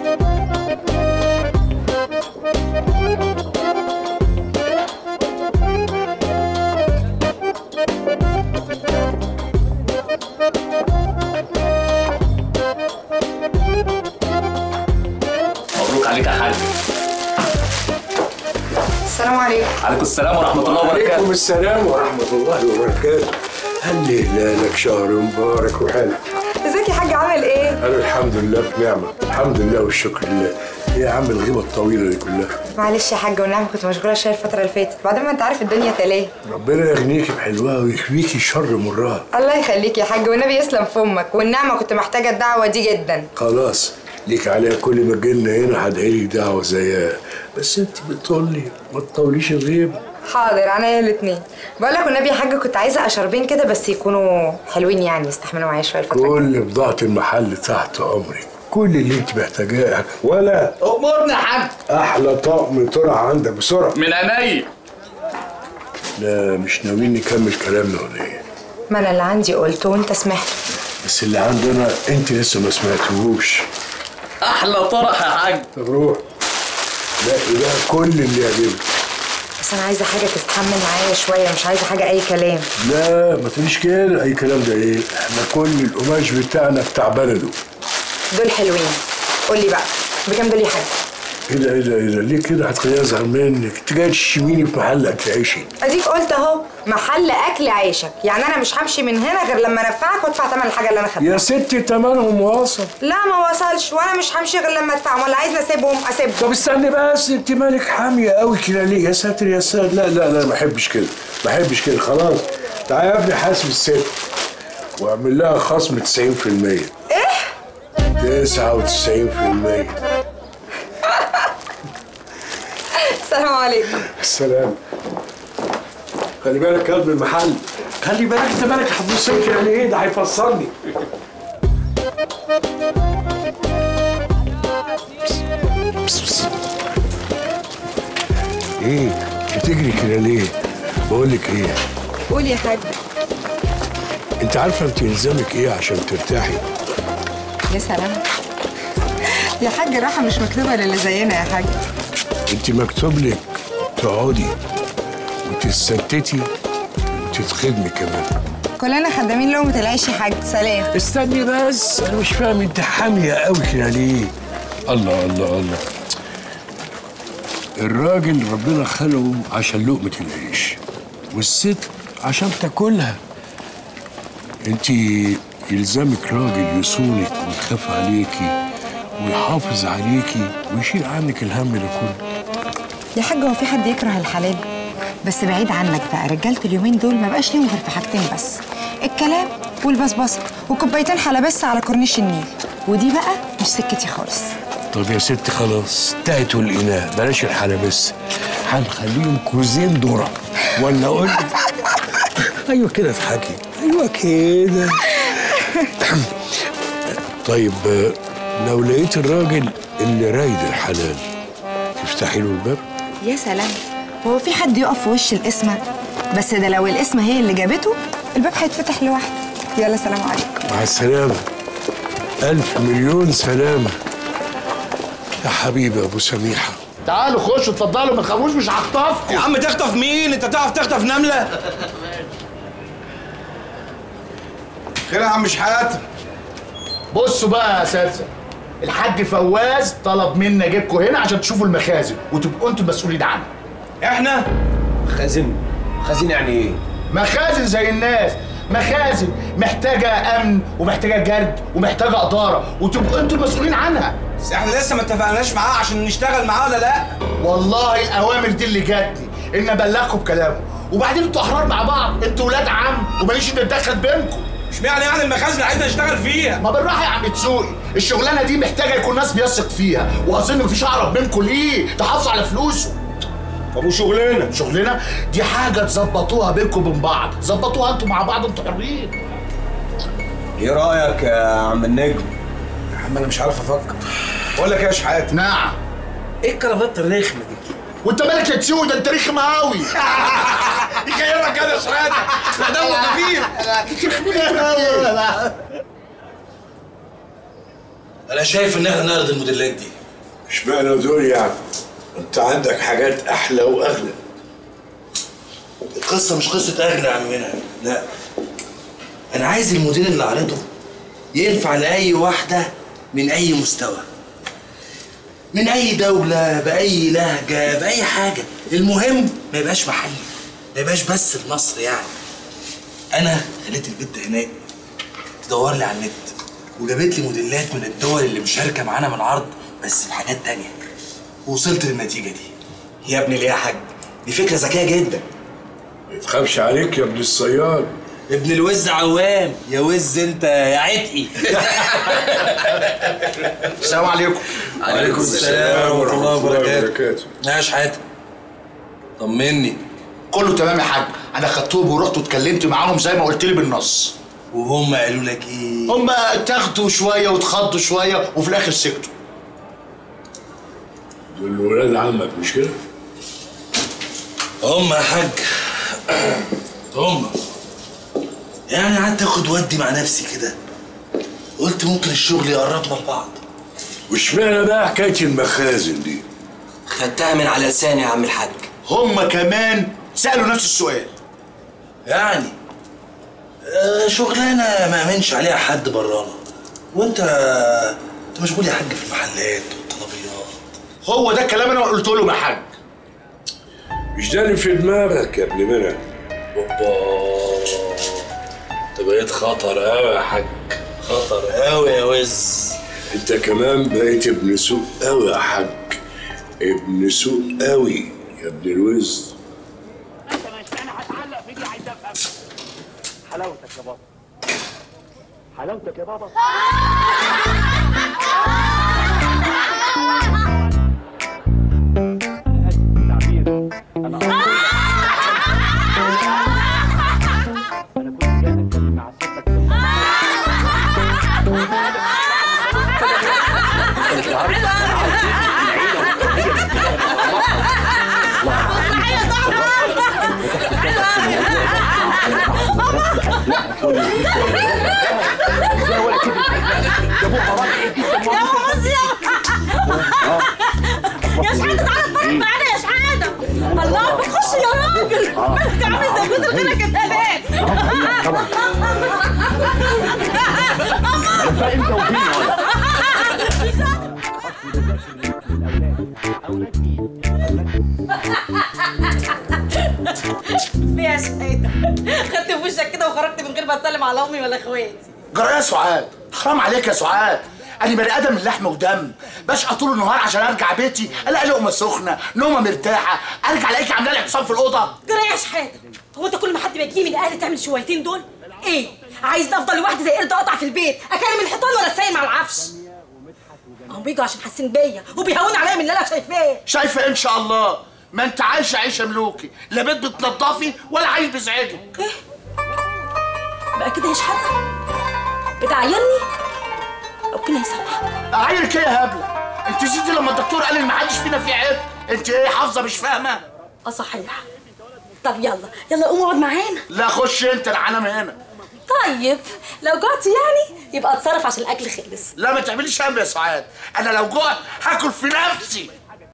مبروك عليك يا حاج السلام عليكم عليكم السلام ورحمه الله وعليكم وبركاته السلام ورحمة الله وبركاته هل هلالك شهر مبارك وحلو ازيك يا حاج عامل ايه؟ أنا الحمد لله في نعمة الحمد لله والشكر لله إيه يا عم الغيبة الطويلة دي كلها معلش يا حاج والنعمة كنت مشغولة شوية الفترة اللي فاتت بعدين ما انت عارف الدنيا تلاهي ربنا يغنيكي بحلوها ويكفيكي شر مرها الله يخليك يا حاج والنبي يسلم في امك والنعمة كنت محتاجة الدعوة دي جدا خلاص ليك عليها كل ما جينا هنا هدعيلك دعوة زيها بس انت بتقولي ما تطوليش الغيبة حاضر عينيا الاتنين بقول لك والنبي يا حاج كنت عايزة اشربين كده بس يكونوا حلوين يعني يستحملوا معايا شوية الفترة الجاية. كل بضاعة المحل تحت أمرك كل اللي انت محتاجاه ولا امورنا يا حاج أحلى طقم طرح عندك بسرعة من عينيا لا مش ناويين نكمل كلامنا ولا ايه؟ ما انا اللي عندي قلته وانت سمعت بس اللي عندنا انت لسه ما سمعتهوش احلى طرح يا حاج طب روح لا ده كل اللي يعجبك بس انا عايزة حاجة تستحمل معايا شوية مش عايزة حاجة اي كلام لا ما تقوليش كده اي كلام ده ايه احنا كل القماش بتاعنا بتاع بلده دول حلوين قول لي بقى بكام دول يا حاج؟ ايه ده ايه ده ايه ده ليه كده هتخليني ازعل منك انت جاي تشميني في محل اكل عيشي اديك قلت اهو محل اكل عيشك يعني انا مش همشي من هنا غير لما انفعك وادفع ثمن الحاجه اللي انا خدتها يا ستي تمنهم واصل لا ما وصلش وانا مش همشي غير لما ادفعهم ولا عايزني اسيبهم اسيبهم طب استني بس انت مالك حاميه قوي كده ليه يا ساتر يا ساتر لا لا لا ما بحبش كده ما بحبش كده خلاص تعالى يا ابني حاسب الست واعمل لها خصم 90% ايه 99% السلام عليكم السلام خلي بالك يا قلب المحل خلي بالك انت مالك هتبص لي يعني ايه ده هيفصلني بس بس. ايه بتجري كده ليه بقول لك ايه قول يا حاج انت عارفه انت يلزمك ايه عشان ترتاحي يا سلام يا حاج الراحه مش مكتوبه للي زينا يا حاج انت مكتوب لك تقعدي وتتستتي وتتخدمي كمان كلنا خدامين لقمه العيش يا حاج سلام استني بس انا مش فاهم انت حاميه قوي كده ليه الله الله الله الراجل ربنا خلقه عشان لقمه العيش والست عشان تاكلها انت يلزمك راجل يصونك ويخاف عليكي ويحافظ عليكي ويشيل عنك الهم ده كله يا حاج هو في حد يكره الحلال بس بعيد عنك بقى رجاله اليومين دول ما بقاش ليهم غير في حاجتين بس الكلام والبسبسه وكوبايتين حلبس على كورنيش النيل ودي بقى مش سكتي خالص طب يا ست خلاص انتهت الإناء بلاش الحلبس هنخليهم كوزين ذرة ولا أقول لك؟ أيوة كده اضحكي أيوة كده طيب آه، لو لقيت الراجل اللي رايد الحلال تفتحي له الباب يا سلام هو في حد يقف في وش القسمه بس ده لو القسمه هي اللي جابته الباب هيتفتح لوحده يلا سلام عليكم مع السلامة ألف مليون سلامة يا حبيبي أبو سميحة تعالوا خشوا اتفضلوا ما تخافوش مش هخطفكم يا عم تخطف مين؟ انت تعرف تخطف نملة؟ خير يا عم شحاتة بصوا بقى يا اساتذه الحاج فواز طلب مني اجيبكم هنا عشان تشوفوا المخازن وتبقوا انتوا المسؤولين عنها احنا خازن خازن يعني ايه؟ مخازن زي الناس مخازن محتاجه امن ومحتاجه جرد ومحتاجه اداره وتبقوا انتوا المسؤولين عنها بس احنا لسه ما اتفقناش معاه عشان نشتغل معاه ولا لا؟ والله الاوامر دي اللي جاتني ان ابلغكم بكلامه وبعدين انتوا احرار مع بعض انتوا ولاد عم وماليش ان اتدخل بينكم اشمعنى يعني المخازن اللي عايزنا نشتغل فيها؟ ما بالراحه يا عم تسوقي الشغلانه دي محتاجه يكون ناس بيثق فيها واظن مفيش اقرب منكم ليه تحافظوا على فلوسه طب وشغلنا؟ شغلنا دي حاجه تظبطوها بينكم وبين بعض ظبطوها انتوا مع بعض انتوا حرين ايه رايك يا عم النجم؟ يا عم انا مش عارف افكر بقول لك ايه يا شحاتة؟ نعم ايه الكرافات الرخمة دي؟ وانت مالك يا تسوقي ده انت رخم قوي يخيبك كده يا شحاتة لا دمه خفيف انا شايف ان احنا نعرض الموديلات دي اشمعنى دول يعني انت عندك حاجات احلى واغلى القصه مش قصه اغلى يا عم منى لا انا عايز الموديل اللي عارضه ينفع لاي واحده من اي مستوى من اي دوله باي لهجه باي حاجه المهم ما يبقاش محلي ما يبقاش بس لمصر يعني انا خليت البنت هناك تدور لي على النت وجابت لي موديلات من الدول اللي مشاركه معانا من العرض بس في حاجات تانية ووصلت للنتيجه دي يا ابني ليه يا حاج دي فكره ذكيه جدا ما تخافش عليك يا ابن الصياد ابن الوز عوام يا وز انت يا عتقي السلام عليكم عليكم السلام ورحمه الله وبركاته ماشي حياتك طمني كله تمام يا حاج انا خدتهم ورحت واتكلمت معاهم زي ما قلت لي بالنص وهم قالوا لك ايه هم اتاخدوا شويه واتخضوا شويه وفي الاخر سكتوا دول ولاد عمك مش كده؟ هم يا حاج هم يعني قعدت اخد ودي مع نفسي كده قلت ممكن الشغل يقربنا لبعض واشمعنى بقى حكايه المخازن دي؟ خدتها من على لساني يا عم الحاج هم كمان سالوا نفس السؤال يعني آه شغلانه ما امنش عليها حد برانا وانت انت مشغول يا حاج في المحلات والطلبيات هو ده الكلام انا قلت لهم يا حاج مش ده اللي في دماغك يا ابن منى اوبا انت بقيت خطر قوي يا حاج خطر قوي يا وز انت كمان بقيت ابن سوق قوي يا حاج ابن سوق قوي يا ابن الوز يا شحاته تعالى اتفرج معانا يا شحاته الله بتخش يا راجل مالك عامل زي جوز الغنى كده يا شحاته خدت في وشك كده وخرجت من غير ما اسلم على امي ولا اخواتي جرى يا سعاد حرام عليك يا سعاد انا بني ادم من لحم ودم بشقى طول النهار عشان ارجع بيتي الاقي لقمه سخنه نومه مرتاحه ارجع الاقيك عامله لي اعتصام في الاوضه جرى يا شحاته هو انت كل ما حد بيجي من اهلي تعمل شويتين دول ايه عايز افضل لوحدي زي قرد قطع في البيت اكلم الحيطان ولا اتسايل على العفش هم بيجوا عشان حاسين بيا وبيهونوا عليا من اللي انا شايفاه شايفه ان شاء الله ما انت عايشه عيشه ملوكي لا بيت بتنضفي ولا عيل بيزعجك بقى كده يا شحاته بتعيرني ربنا يسامحك عيلك ايه يا هبله انت نسيتي لما الدكتور قال ان محدش فينا فيه عيب انت ايه حافظه مش فاهمه اه صحيح طب يلا يلا قوم اقعد معانا لا خش انت انا هنام هنا طيب لو جعت يعني يبقى اتصرف عشان الاكل خلص لا ما تعمليش هم يا سعاد انا لو جوعت هاكل في نفسي